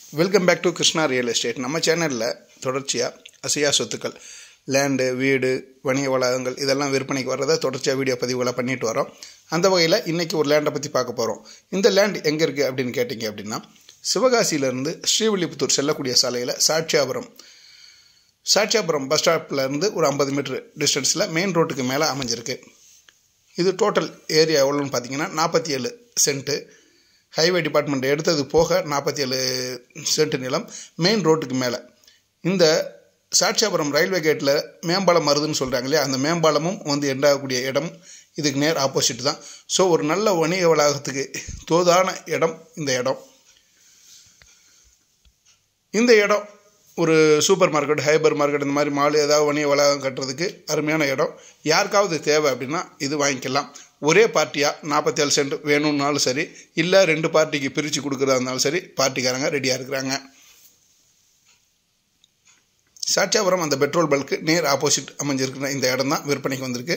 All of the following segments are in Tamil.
welcome back to Krishna real estate நம்ம சேனலில் தொடர்ச்சியாக அசையா சொத்துக்கள் லேண்டு வீடு வணிக வளாகங்கள் இதெல்லாம் விற்பனைக்கு வர்றதை தொடர்ச்சியாக வீடியோ பதிவுகளை பண்ணிட்டு வரோம் அந்த வகையில் இன்றைக்கி ஒரு லேண்டை பற்றி பார்க்க போகிறோம் இந்த லேண்ட் எங்கே இருக்குது அப்படின்னு கேட்டிங்க அப்படின்னா சிவகாசியிலேருந்து ஸ்ரீவில்லிபுத்தூர் செல்லக்கூடிய சாலையில் சாட்சியாபுரம் சாட்சியாபுரம் பஸ் ஸ்டாப்லேருந்து ஒரு ஐம்பது மீட்டர் டிஸ்டன்ஸில் மெயின் ரோட்டுக்கு மேலே அமைஞ்சிருக்கு இது டோட்டல் ஏரியா எவ்வளோன்னு பார்த்தீங்கன்னா நாற்பத்தி ஏழு சென்ட்டு ஹைவே டிபார்ட்மெண்ட் எடுத்தது போக நாற்பத்தி ஏழு சென்ட் நிலம் மெயின் ரோட்டுக்கு மேலே இந்த சாட்சியாபுரம் ரயில்வே கேட்டில் மேம்பாலம் வருதுன்னு சொல்கிறாங்க இல்லையா அந்த மேம்பாலமும் வந்து எண்டாகக்கூடிய இடம் இதுக்கு நேர் ஆப்போசிட் தான் ஸோ ஒரு நல்ல வணிக வளாகத்துக்கு தோதான இடம் இந்த இடம் இந்த இடம் ஒரு சூப்பர் மார்க்கெட் ஹைபர் மார்க்கெட் இந்த மாதிரி மால் ஏதாவது வணிக வளாகம் கட்டுறதுக்கு அருமையான இடம் யாருக்காவது தேவை அப்படின்னா இது வாங்கிக்கலாம் ஒரே பார்ட்டியாக நாற்பத்தேழு சென்ட் வேணும்னாலும் சரி இல்லை ரெண்டு பார்ட்டிக்கு பிரித்து கொடுக்குறதா இருந்தாலும் சரி பார்ட்டிக்காரங்க ரெடியாக இருக்கிறாங்க சாட்சியாபுரம் அந்த பெட்ரோல் பல்க்கு நேர் ஆப்போசிட் அமைஞ்சிருக்கிற இந்த இடம் தான் விற்பனைக்கு வந்திருக்கு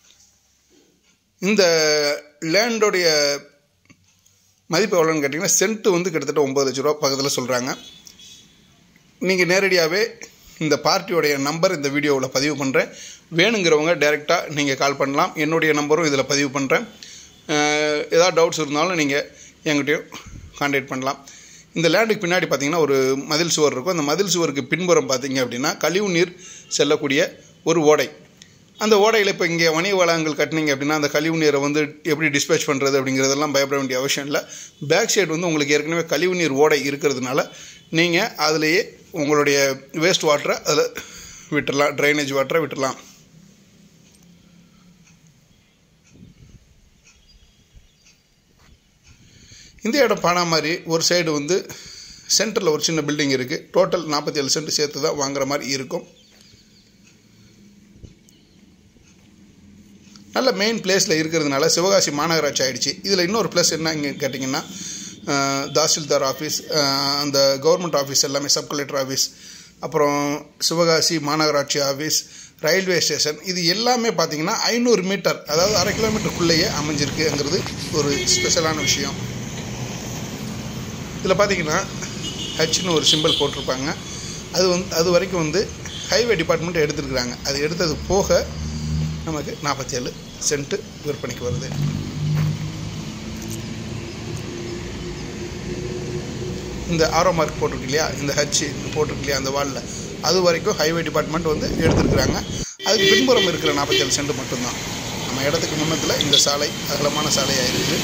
இந்த லேண்டோடைய மதிப்பு எவ்வளோன்னு கேட்டிங்கன்னா சென்ட்டு வந்து கிட்டத்தட்ட ஒம்பது லட்ச ரூபா பக்கத்தில் சொல்கிறாங்க நீங்கள் நேரடியாகவே இந்த பார்ட்டியோடைய நம்பர் இந்த வீடியோவில் பதிவு பண்ணுறேன் வேணுங்கிறவங்க டைரெக்டாக நீங்கள் கால் பண்ணலாம் என்னுடைய நம்பரும் இதில் பதிவு பண்ணுறேன் ஏதாவது டவுட்ஸ் இருந்தாலும் நீங்கள் என்கிட்டயும் கான்டாக்ட் பண்ணலாம் இந்த லேண்டுக்கு பின்னாடி பார்த்தீங்கன்னா ஒரு மதில் சுவர் இருக்கும் அந்த மதில் சுவருக்கு பின்புறம் பார்த்தீங்க அப்படின்னா கழிவு நீர் செல்லக்கூடிய ஒரு ஓடை அந்த ஓடையில் இப்போ இங்கே வணிக வளாகங்கள் கட்டினீங்க அப்படின்னா அந்த கழிவு நீரை வந்து எப்படி டிஸ்பேச் பண்ணுறது அப்படிங்கிறதெல்லாம் பயப்பட வேண்டிய அவசியம் இல்லை பேக் சைடு வந்து உங்களுக்கு ஏற்கனவே கழிவு நீர் ஓடை இருக்கிறதுனால நீங்கள் அதிலேயே உங்களுடைய வேஸ்ட் வாட்டரை அதில் விட்டுடலாம் ட்ரைனேஜ் வாட்டரை விட்டுடலாம் இந்த இடம் பானா மாதிரி ஒரு சைடு வந்து சென்டரில் ஒரு சின்ன பில்டிங் இருக்குது டோட்டல் நாற்பத்தி ஏழு சென்ட் சேர்த்து தான் வாங்குற மாதிரி இருக்கும் நல்ல மெயின் பிளேஸில் இருக்கிறதுனால சிவகாசி மாநகராட்சி ஆகிடுச்சு இதில் இன்னொரு ப்ளஸ் என்ன இங்கே கேட்டிங்கன்னா தாசில்தார் ஆஃபீஸ் அந்த கவர்மெண்ட் ஆஃபீஸ் எல்லாமே சப் கலெக்டர் ஆஃபீஸ் அப்புறம் சிவகாசி மாநகராட்சி ஆஃபீஸ் ரயில்வே ஸ்டேஷன் இது எல்லாமே பார்த்திங்கன்னா ஐநூறு மீட்டர் அதாவது அரை கிலோமீட்டருக்குள்ளேயே அமைஞ்சிருக்குங்கிறது ஒரு ஸ்பெஷலான விஷயம் இதில் பார்த்தீங்கன்னா ஹச்னு ஒரு சிம்பிள் போட்டிருப்பாங்க அது வந்து அது வரைக்கும் வந்து ஹைவே டிபார்ட்மெண்ட் எடுத்துருக்குறாங்க அது எடுத்தது போக நமக்கு நாற்பத்தேழு சென்ட்டு விற்பனைக்கு வருது இந்த ஆரோ மார்க் போட்டிருக்கு இல்லையா இந்த ஹச் போட்டிருக்கு இல்லையா அந்த வாலில் அது வரைக்கும் ஹைவே டிபார்ட்மெண்ட் வந்து எடுத்துருக்குறாங்க அதுக்கு பின்புறம் இருக்கிற நாற்பத்தேழு சென்ட் மட்டும்தான் நம்ம இடத்துக்கு முன்னத்தில் இந்த சாலை அகலமான சாலையாக இருக்குது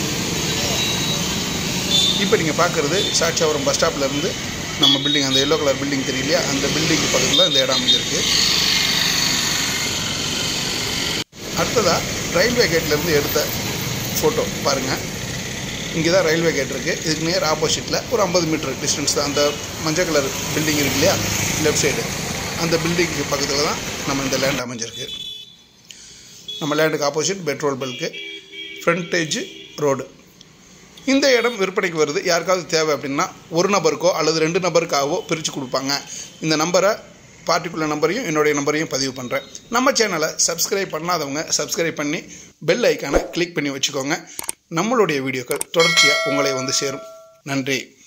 இப்போ நீங்கள் பார்க்குறது சாட்சியாபுரம் பஸ் ஸ்டாப்லேருந்து நம்ம பில்டிங் அந்த எல்லோ கலர் பில்டிங் தெரியலையா அந்த பில்டிங்கு பக்கத்தில் இந்த இடம் அமைஞ்சிருக்கு அடுத்ததாக ரயில்வே கேட்லேருந்து எடுத்த ஃபோட்டோ பாருங்கள் இங்கே தான் ரயில்வே கேட் இருக்குது இதுக்கு நேர் ஆப்போசிட்டில் ஒரு ஐம்பது மீட்டர் டிஸ்டன்ஸ் தான் அந்த மஞ்சள் கலர் பில்டிங் இருக்கு இல்லையா லெஃப்ட் சைடு அந்த பில்டிங்க்கு பக்கத்தில் தான் நம்ம இந்த லேண்ட் அமைஞ்சிருக்கு நம்ம லேண்டுக்கு ஆப்போசிட் பெட்ரோல் பல்க்கு ஃப்ரண்டேஜ் ரோடு இந்த இடம் விற்பனைக்கு வருது யாருக்காவது தேவை அப்படின்னா ஒரு நபருக்கோ அல்லது ரெண்டு நபருக்காகவோ பிரித்து கொடுப்பாங்க இந்த நம்பரை பார்ட்டிக்குலர் நம்பரையும் என்னுடைய நம்பரையும் பதிவு பண்ணுறேன் நம்ம சேனலை சப்ஸ்கிரைப் பண்ணாதவங்க சப்ஸ்கிரைப் பண்ணி பெல் ஐக்கானை கிளிக் பண்ணி வச்சுக்கோங்க நம்மளுடைய வீடியோக்கள் தொடர்ச்சியாக உங்களை வந்து சேரும் நன்றி